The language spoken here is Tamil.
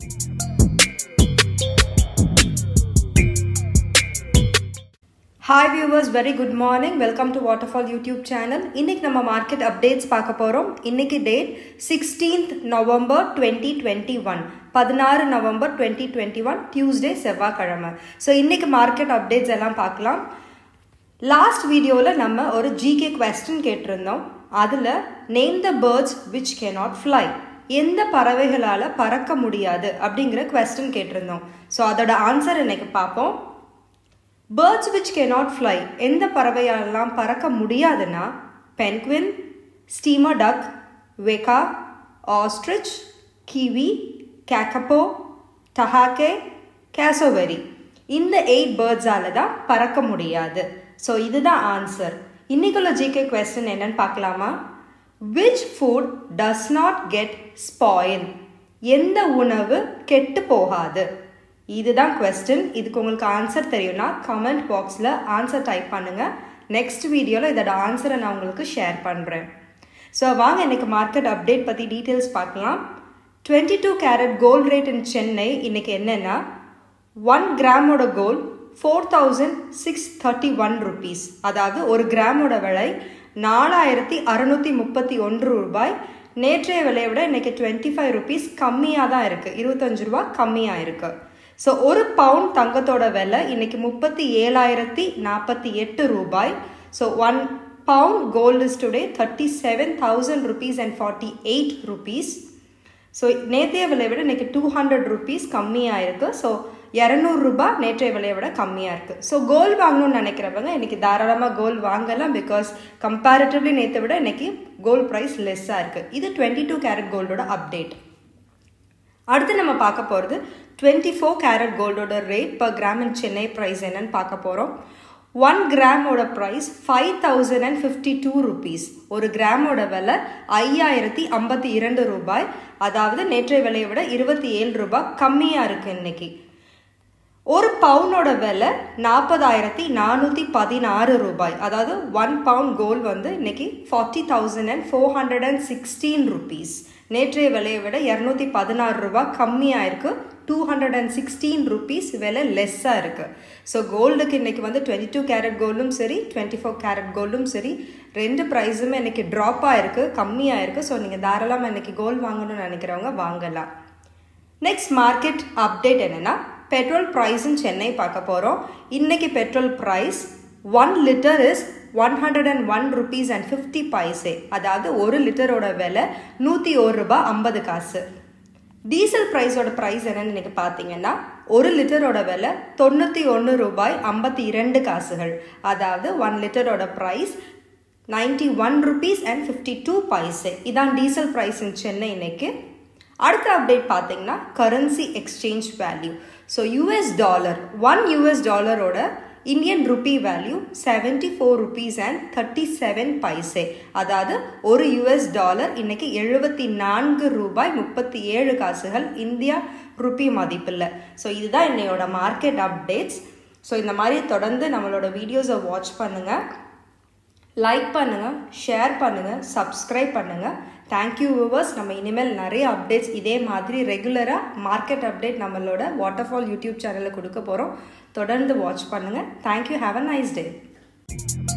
hi viewers very good morning welcome to waterfall YouTube channel இன்னைக்கு நம்ம மார்க்கெட் அப்டேட்ஸ் பார்க்க போகிறோம் இன்னைக்கு date sixteenth November twenty twenty one பதினாறு November twenty twenty one Tuesday செவ்வாய்க்கிழமை ஸோ இன்னைக்கு மார்க்கெட் அப்டேட்ஸ் எல்லாம் பார்க்கலாம் லாஸ்ட் வீடியோவில் நம்ம ஒரு ஜிகே கொஸ்டின் கேட்டிருந்தோம் அதில் name the birds which cannot fly எந்த பறவைகளால் பறக்க முடியாது அப்படிங்கிற கொஸ்டின் கேட்டிருந்தோம் ஸோ அதோட ஆன்சர் இன்னைக்கு பார்ப்போம் பேர்ட்ஸ் விச் கேனாட் ஃப்ளை எந்த பறவையாலெல்லாம் பறக்க முடியாதுன்னா penguin steamer duck weka ostrich kiwi kakapo takahe cassowary இந்த எயிட் பேர்ட்ஸால தான் பறக்க முடியாது ஸோ இதுதான் ஆன்சர் இன்னைக்குள்ள ஜிகே கொஸ்டின் என்னன்னு பார்க்கலாமா which food does not get spoil எந்த உணவு கெட்டு போகாது இதுதான் கொஸ்டின் இதுக்கு உங்களுக்கு ஆன்சர் தெரியும்னா கமெண்ட் பாக்ஸில் ஆன்சர் டைப் பண்ணுங்கள் நெக்ஸ்ட் வீடியோவில் இதோட ஆன்சரை நான் உங்களுக்கு ஷேர் பண்ணுறேன் ஸோ வாங்க இன்னைக்கு மார்க்கெட் அப்டேட் பற்றி டீட்டெயில்ஸ் பார்க்கலாம் twenty two carat gold rate in Chennai இன்னைக்கு என்னென்னா ஒன் கிராமோட gold four thousand six thirty one rupees அதாவது ஒரு கிராமோட விலை நாலாயிரத்தி அறுநூற்றி முப்பத்தி ஒன்று ரூபாய் நேற்றைய விலையை விட இன்னைக்கு டுவெண்ட்டி ஃபைவ் ருபீஸ் கம்மியாக தான் இருக்குது இருபத்தஞ்சு ரூபா கம்மியாக இருக்குது ஸோ ஒரு பவுண்ட் தங்கத்தோட விலை இன்னைக்கு முப்பத்தி ஏழாயிரத்தி நாற்பத்தி எட்டு ரூபாய் so one pound gold is today thirty seven thousand rupees and forty eight rupees so நேற்றைய விலையை விட இன்னைக்கு டூ ஹண்ட்ரட் ருபீஸ் கம்மியாக இருக்குது ஸோ இரநூறுபா நேற்றைய விலையை விட கம்மியாக இருக்குது ஸோ கோல்டு வாங்கணும்னு நினைக்கிறவங்க இன்றைக்கி தாராளமாக கோல்டு வாங்கலாம் பிகாஸ் கம்பேரிட்டிவ்லி நேற்றை விட இன்றைக்கி கோல்டு ப்ரைஸ் லெஸ்ஸாக இருக்குது இது டுவெண்ட்டி டூ கேரட் கோல்டோட அப்டேட் அடுத்து நம்ம பார்க்க போகிறது டுவெண்ட்டி ஃபோர் கேரட் கோல்டோட rate per gram in Chennai price என்னன்னு பார்க்க போகிறோம் ஒன் கிராமோட price five thousand and fifty two rupees ஒரு கிராமோட விலை ஐயாயிரத்தி ஐம்பத்தி இரண்டு ரூபாய் அதாவது நேற்றைய விலையை விட இருபத்தி ஏழு ரூபாய் கம்மியாக இருக்குது இன்னைக்கு ஒரு பவுனோட விலை நாற்பதாயிரத்தி நானூற்றி பதினாறு ரூபாய் அதாவது ஒன் பவுண்ட் கோல்டு வந்து இன்னைக்கு forty thousand and four hundred and sixteen rupees நேற்றைய விலையை விட இரநூத்தி பதினாறு ரூபாய் கம்மியாக இருக்குது two hundred and sixteen rupees விலை லெஸ்ஸாக இருக்குது ஸோ கோல்டுக்கு இன்றைக்கி வந்து டுவெண்ட்டி டூ கேரட் கோல்டும் சரி டுவெண்ட்டி ஃபோர் கேரட் கோல்டும் சரி ரெண்டு ப்ரைஸுமே இன்றைக்கி ட்ராப் ஆகிருக்கு கம்மியாக இருக்குது ஸோ நீங்கள் தாராளமாக இன்றைக்கி கோல்டு வாங்கணும்னு நினைக்கிறவங்க வாங்கலாம் நெக்ஸ்ட் மார்க்கெட் அப்டேட் என்னென்னா பெட்ரோல் ப்ரைஸும் சென்னை பார்க்க போகிறோம் இன்றைக்கி petrol price one litre is one hundred and one rupees and fifty paise அதாவது ஒரு லிட்டரோட விலை நூற்றி ஒரு ரூபாய் ஐம்பது காசு டீசல் ப்ரைஸோட ப்ரைஸ் என்னன்னு இன்னைக்கு பார்த்தீங்கன்னா ஒரு லிட்டரோட விலை தொண்ணூற்றி ஒன்று ரூபாய் ஐம்பத்தி இரண்டு காசுகள் அதாவது ஒன் லிட்டரோட price ninety one rupees and fifty two paise இதான் டீசல் ப்ரைஸ் இன் சென்னை இன்னைக்கு அடுத்த அப்டேட் பார்த்தீங்கன்னா currency exchange value so US dollar one US டாலரோட Indian rupee value seventy four rupees and thirty seven paise அதாவது ஒரு யூஎஸ் டாலர் இன்னைக்கு எழுபத்தி நான்கு ரூபாய் முப்பத்தி ஏழு காசுகள் இந்தியா ருபி மதிப்பில் ஸோ இதுதான் என்னையோட மார்க்கெட் அப்டேட்ஸ் ஸோ இந்த மாதிரி தொடர்ந்து நம்மளோட வீடியோஸை வாட்ச் பண்ணுங்கள் லைக் பண்ணுங்கள் ஷேர் பண்ணுங்கள் சப்ஸ்கிரைப் பண்ணுங்கள் தேங்க்யூ வியூவர்ஸ் நம்ம இனிமேல் நிறைய அப்டேட்ஸ் இதே மாதிரி ரெகுலராக மார்க்கெட் அப்டேட் நம்மளோட வாட்டர்ஃபால் யூடியூப் சேனலில் கொடுக்க போகிறோம் தொடர்ந்து வாட்ச் பண்ணுங்கள் thank you have a nice day